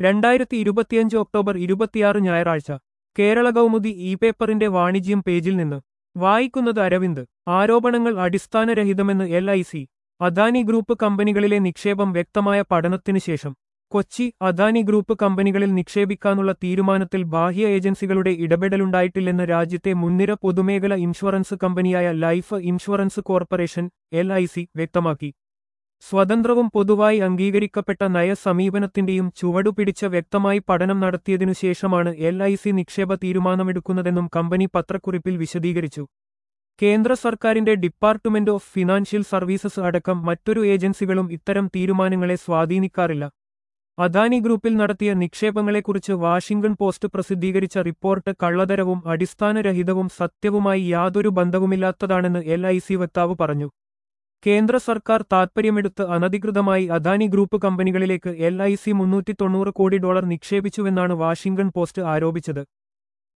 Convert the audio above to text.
രണ്ടായിരത്തി ഇരുപത്തിയഞ്ച് ഒക്ടോബർ ഇരുപത്തിയാറ് ഞായറാഴ്ച കേരള കൗമുദി ഇ പേപ്പറിന്റെ വാണിജ്യം പേജിൽ നിന്ന് വായിക്കുന്നത് അരവിന്ദ് ആരോപണങ്ങൾ അടിസ്ഥാനരഹിതമെന്ന് L I C Adani group കമ്പനികളിലെ നിക്ഷേപം വ്യക്തമായ പഠനത്തിനു ശേഷം കൊച്ചി അദാനി ഗ്രൂപ്പ് കമ്പനികളിൽ നിക്ഷേപിക്കാനുള്ള തീരുമാനത്തിൽ ബാഹ്യ ഏജൻസികളുടെ ഇടപെടലുണ്ടായിട്ടില്ലെന്ന് രാജ്യത്തെ മുൻനിര പൊതുമേഖല ഇൻഷുറൻസ് കമ്പനിയായ life insurance corporation L I C വ്യക്തമാക്കി സ്വതന്ത്രവും പൊതുവായി അംഗീകരിക്കപ്പെട്ട നയസമീപനത്തിന്റെയും ചുവടുപിടിച്ച വ്യക്തമായി പഠനം നടത്തിയതിനു ശേഷമാണ് എൽ ഐ സി നിക്ഷേപ തീരുമാനമെടുക്കുന്നതെന്നും കമ്പനി പത്രക്കുറിപ്പിൽ വിശദീകരിച്ചു കേന്ദ്ര സർക്കാരിന്റെ ഡിപ്പാർട്ട്മെന്റ് ഓഫ് ഫിനാൻഷ്യൽ സർവീസസ് അടക്കം മറ്റൊരു ഏജൻസികളും ഇത്തരം തീരുമാനങ്ങളെ സ്വാധീനിക്കാറില്ല അദാനി ഗ്രൂപ്പിൽ നടത്തിയ നിക്ഷേപങ്ങളെക്കുറിച്ച് വാഷിംഗ്ടൺ പോസ്റ്റ് പ്രസിദ്ധീകരിച്ച റിപ്പോർട്ട് കള്ളതരവും അടിസ്ഥാനരഹിതവും സത്യവുമായി യാതൊരു ബന്ധവുമില്ലാത്തതാണെന്ന് എൽ ഐ സി വക്താവ് പറഞ്ഞു കേന്ദ്ര സർക്കാർ താൽപ്പര്യമെടുത്ത് അനധികൃതമായി അദാനി ഗ്രൂപ്പ് കമ്പനികളിലേക്ക് എൽ ഐ സി മുന്നൂറ്റി തൊണ്ണൂറ് കോടി ഡോളർ നിക്ഷേപിച്ചുവെന്നാണ് വാഷിംഗ്ടൺ പോസ്റ്റ് ആരോപിച്ചത്